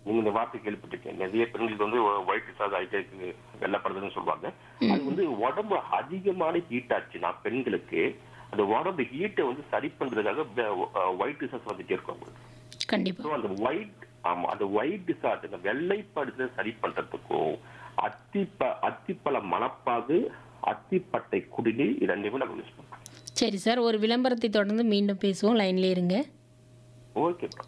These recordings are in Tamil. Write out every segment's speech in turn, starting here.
நீங்க இந்த வார்த்தை கேள்விப்பட்டிருக்கீங்க நிறைய பெண்களுக்கு வந்து ஒயிட் டிசார்ஜ் ஆகிட்டே இருக்கு வெள்ளப்படுதுன்னு சொல்லுவாங்க அது வந்து உடம்பு அதிகமான ஹீட் ஆச்சுன்னா பெண்களுக்கு அந்த உடம்பு ஹீட்டை வந்து சரி பண்றதுக்காக ஒயிட் டிசார்ஜ் வந்துட்டே இருக்கும் அவங்களுக்கு கண்டிப்பா ஸோ அந்த ஒயிட் ஆமா அந்த ஒயிட் டிசார்ஜ் அந்த வெள்ளைப்படுத்த சரி பண்றதுக்கும் அத்திப்ப அத்திப்பழ மணப்பாகு அத்திப்பட்டை குடிநீர் இது ரெண்டுமே நம்ம யூஸ் பண்றோம் சரி சார் ஒரு விளம்பரத்தை தொடர்ந்து மீண்டும் பேசுவோம் லைன்ல இருங்க ஓகே மேடம்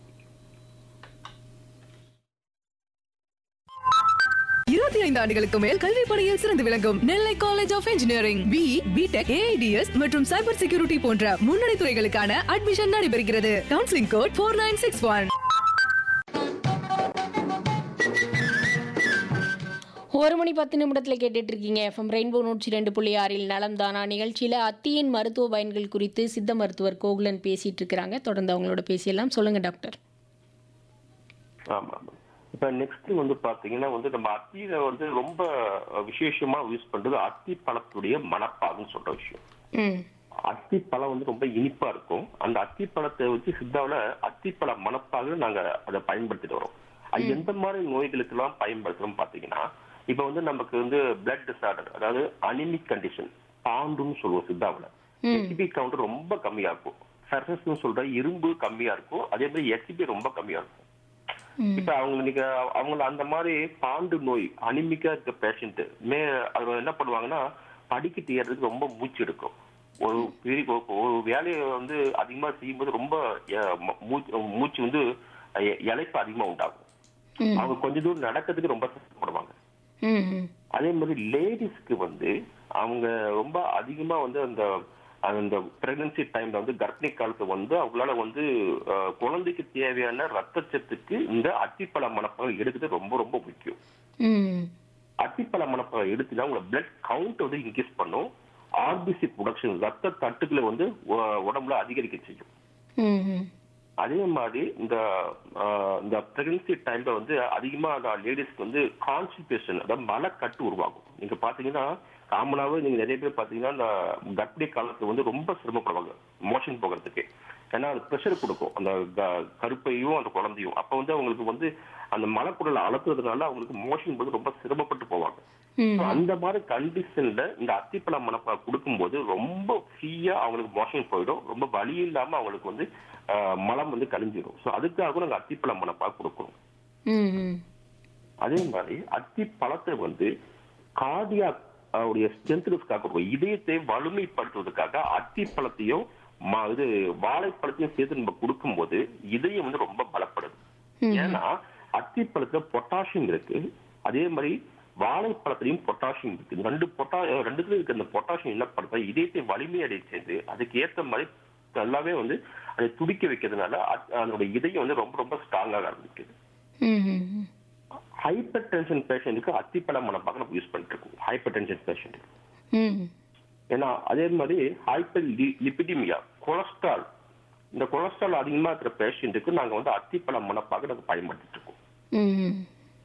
இருபத்தி ஐந்து ஆண்டுகளுக்கு மேல் கல்வி பணியில் சிறந்து விளங்கும் Nellai college of engineering B BTech AIDS மற்றும் சைபர் செக்யூரிட்டி போன்ற முன்னணி துறைகளுக்கான அட்மிஷன் நடைபெறுகிறது counselling code four nine six one ஒரு மணி பத்து நிமிடத்தில் கேட்டுட்டு இருக்கீங்க எஃப்எம் ரெயின்போ நூற்றி ரெண்டு புள்ளி ஆறில் நலம் தானா நிகழ்ச்சியில் அத்தியின் மருத்துவ பயன்கள் குறித்து சித்த மருத்துவர் கோகுலன் பேசிட்டு இருக்கிறாங்க தொடர்ந்து அவங்களோட பேசியெல்லாம் சொல்லுங்க டாக்டர் ஆமா ஆமா இப்ப நெக்ஸ்ட் வந்து பாத்தீங்கன்னா வந்து நம்ம அத்தியில வந்து ரொம்ப விசேஷமா யூஸ் பண்றது அத்தி பழத்துடைய மணப்பாகுன்னு சொல்ற விஷயம் ம் அத்தி பழம் வந்து ரொம்ப இனிப்பா இருக்கும் அந்த அத்தி பழத்தை வச்சு சித்தாவில அத்திப்பழ மணப்பாக நாங்க அதை பயன்படுத்திட்டு வரோம் அது எந்த மாதிரி நோய்களுக்கு எல்லாம் பயன்படுத்துறோம் பாத்தீங்கன்னா இப்ப வந்து நமக்கு வந்து பிளட் டிசார்டர் அதாவது அனிமிக் கண்டிஷன் பாண்டுன்னு சொல்லுவோம் சித்தாவில ஹெச்பி கவுண்ட் ரொம்ப கம்மியா இருக்கும் சர்ஃபஸ்னு சொல்ற இரும்பு கம்மியா இருக்கும் அதே மாதிரி ஹெச்பி ரொம்ப கம்மியா இருக்கும் இப்ப அவங்க நீங்க அவங்கள அந்த மாதிரி பாண்டு நோய் அனிமிக்கா இருக்க பேஷண்ட் மே அவங்க என்ன பண்ணுவாங்கன்னா படிக்கட்டு ஏறதுக்கு ரொம்ப மூச்சு எடுக்கும் ஒரு பெரிய ஒரு- ஒரு வேலையை வந்து அதிகமா செய்யும்போது ரொம்ப அஹ், ம- மூச்சு மூச்சு வந்து அஹ், இளைப்பு அதிகமா உண்டாகும் ம் அவங்க கொஞ்ச தூரம் நடக்கிறதுக்கு ரொம்ப கஷ்டப்படுவாங்க ம் ம் அதே மாதிரி லேடிஸ்க்கு வந்து அவங்க ரொம்ப அதிகமா வந்து அந்த அந்த பிரெக்னன்சி டைம்ல வந்து கர்ப்பிணி காலத்துல வந்து அவங்களால வந்து அஹ், குழந்தைக்கு தேவையான ரத்தச்சத்துக்கு இந்த அத்திப்பழ மணப்பழம் எடுக்கிறது ரொம்ப ரொம்ப முக்கியம் ம் அத்திப்பழ மணப்பழம் எடுத்துனா உங்களோட பிளட் கவுண்ட் வந்து இன்க்ரீஸ் பண்ணும் ஆர்பிசி ப்ரொடக்ஷன் ரத்த தட்டுக்களை வந்து உ- உடம்புல அதிகரிக்க செய்யும் ம் ம் அதே மாதிரி இந்த ஆஹ், இந்த பிரெக்னன்சி டைம்ல வந்து அதிகமா லேடிஸ்க்கு வந்து கான்ஸ்டிபேஷன் அதாவது மலக்கட்டு உருவாகும் நீங்க பாத்தீங்கன்னா காமனாவே நீங்க நிறைய பேர் பாத்தீங்கன்னா இந்த கர்ப்பிணி காலத்துல வந்து ரொம்ப சிரமப்படுவாங்க மோஷன் போகிறதுக்கு ஏன்னா அது ப்ரெஷர் கொடுக்கும் அந்த க- கருப்பையும் அந்த குழந்தையும் அப்ப வந்து அவங்களுக்கு வந்து அந்த மலக்குடலை அழுத்துறதுனால அவங்களுக்கு மோஷன் போது ரொம்ப சிரமப்பட்டு போவாங்க ம் So, அந்த மாதிரி கண்டிஷன்ல இந்த அத்திப்பழ மணப்பா கொடுக்கும்போது ரொம்ப ஃப்ரீயா அவங்களுக்கு மோஷன் போயிடும் ரொம்ப வலி இல்லாம அவங்களுக்கு வந்து ஆஹ், மலம் வந்து கழிஞ்சிடும் ஸோ அதுக்காக நாங்க அத்திப்பழ மணப்பா கொடுக்கணும் ம் ம் அதே மாதிரி அத்தி பழத்தை வந்து கார்டியா உடைய ஸ்ட்ரென்த்னஸ்க்காக கொடுக்கும் இதயத்தை வலிமைப்படுத்துவதற்காக அத்தி பழத்தையும் ம- இது வாழைப்பழத்தையும் சேர்த்து நம்ம கொடுக்கும்போது இதயம் வந்து ரொம்ப பலப்படுது ஏன்னா அத்தி பழத்துல பொட்டாசியம் இருக்கு அதே மாதிரி வாழைப்பழத்திலையும் பொட்டாசியம் இருக்கு இந்த ரெண்டு பொட்டா ரெண்டுத்துல இருக்க அந்த பொட்டாசியம் என்ன பண்ணுறது இதயத்தை வலிமை அடைய செய்து அதுக்கு ஏத்த மாதிரி நல்லாவே வந்து அதை துடிக்க வைக்கிறதுனால அத்- அதனுடைய இதயம் வந்து ரொம்ப ரொம்ப ஸ்ட்ராங்காக ஆரம்பிக்குது ம் ம் ம் ஹைப்பர் டென்ஷன் பேஷண்ட்டுக்கு அத்திப்பழ மணப்பாக நம்ம யூஸ் பண்ணிட்டு இருக்கோம் ஹைப்பர் டென்ஷன் பேஷண்ட் ம் ஏன்னா அதே மாதிரி ஹைப்பர் லிபிடிமியா கொலஸ்ட்ரால் இந்த கொலஸ்ட்ரால் அதிகமா இருக்கிற பேஷண்ட்டுக்கு நாங்க வந்து அத்திப்பழ மணப்பாக நாங்க பயன்படுத்திட்டு இருக்கோம் ம்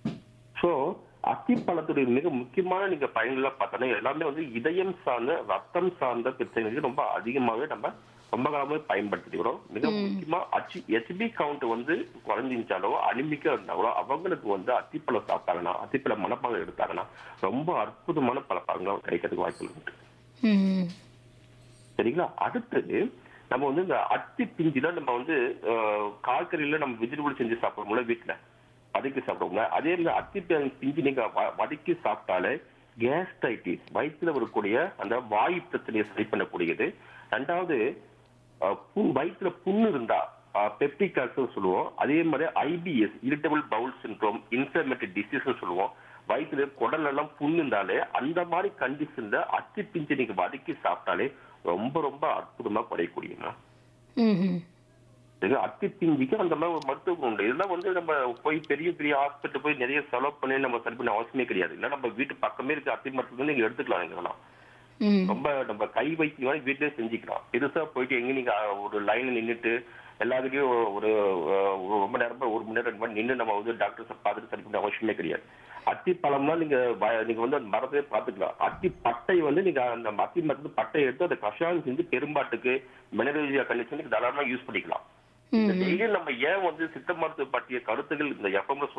ஸோ அத்திப்பழத்துடைய மிக முக்கியமான நீங்க பயன்களை பார்த்தோன்னா எல்லாமே வந்து இதயம் சார்ந்த ரத்தம் சார்ந்த பிரச்சனைகளுக்கு ரொம்ப அதிகமாகவே நம்ம ரொம்ப காலமே பயன்படுத்திக்கிறோம் மிக முக்கியமா அச்சு ஹெச்பி கவுண்ட் வந்து குறைஞ்சிருந்தாலோ அனிமிக்கா இருந்தாலோ அவங்களுக்கு வந்து அத்திப்பழம் சாப்பிட்டாங்கன்னா அத்திப்பழ மணப்பழம் எடுத்தாங்கன்னா ரொம்ப அற்புதமான பல பழங்கள் கிடைக்கிறதுக்கு வாய்ப்புகள் உண்டு ம் சரிங்களா அடுத்தது நம்ம வந்து இந்த அத்தி பிஞ்சுல நம்ம வந்து அஹ், காய்கறியில நம்ம வெஜிடபிள் செஞ்சு சாப்பிடுறோம்ல வீட்டுல வதக்கி சாப்பிடுவோம்ல அதே மாதிரி அத்தி பி- பிஞ்சு நீங்க வ- வதக்கி சாப்பிட்டாலே கேஸ்டைட்டிஸ் வயிற்றுல வரக்கூடிய அந்த வாயு பிரச்சனையை சரி பண்ணக்கூடியது ரெண்டாவது அஹ், புண் வயிற்றுல புண்ணு இருந்தா பெப்டிக் அல்சர் சொல்லுவோம் அதே மாதிரி IBS irritable bowel syndrome inflammatory disease சொல்லுவோம் வயிற்றுல குடல் எல்லாம் புண்ணு இருந்தாலே அந்த மாதிரி கண்டிஷன்ல அத்தி பிஞ்சு நீங்க வதக்கி சாப்பிட்டாலே ரொம்ப ரொம்ப அற்புதமா குறையக்கூடியமா ம் ம் இது அத்தி பிஞ்சுக்கு அந்த மாதிரி ஒரு மருத்துவம் உண்டு இதெல்லாம் வந்து நம்ம போய் பெரிய பெரிய ஹாஸ்பிட்டல் போய் நிறைய செலவு பண்ணி நம்ம சரி பண்ண அவசியமே கிடையாது இல்ல நம்ம வீட்டு பக்கமே இருக்க அத்தி மருத்துவம் நீங்க எடுத்துக்கலாம் இதெல்லாம் ம் ரொம்ப நம்ம கை வைத்தியம் மாதிரி வீட்டிலே செஞ்சுக்கலாம் பெருசா போயிட்டு எங்க நீங்க ஒரு லைன்ல நின்னுட்டு எல்லாத்துலயும் ஒரு அஹ், ஒரு ரொம்ப நேரம் ஒரு மணி நேரம் ரெண்டு மணி நின்று நம்ம வந்து டாக்டர்ஸை பார்த்துட்டு சரி பண்ண அவசியமே கிடையாது அத்தி பழம்னா நீங்க வ- நீங்க வந்து அந்த மரத்தையே பார்த்துக்கலாம் அத்தி பட்டை வந்து நீங்க அந்த அத்தி மரத்து பட்டையை எடுத்து அந்த கஷாயம் செஞ்சு பெரும்பாட்டுக்கு மினரேஜியா கண்டிஷனுக்கு தாராளமா யூஸ் பண்ணிக்கலாம் ம் டெய்லி நம்ம ஏன் வந்து சித்த மருத்துவ பற்றிய கருத்துக்கள் இந்த எஃப்எம்ல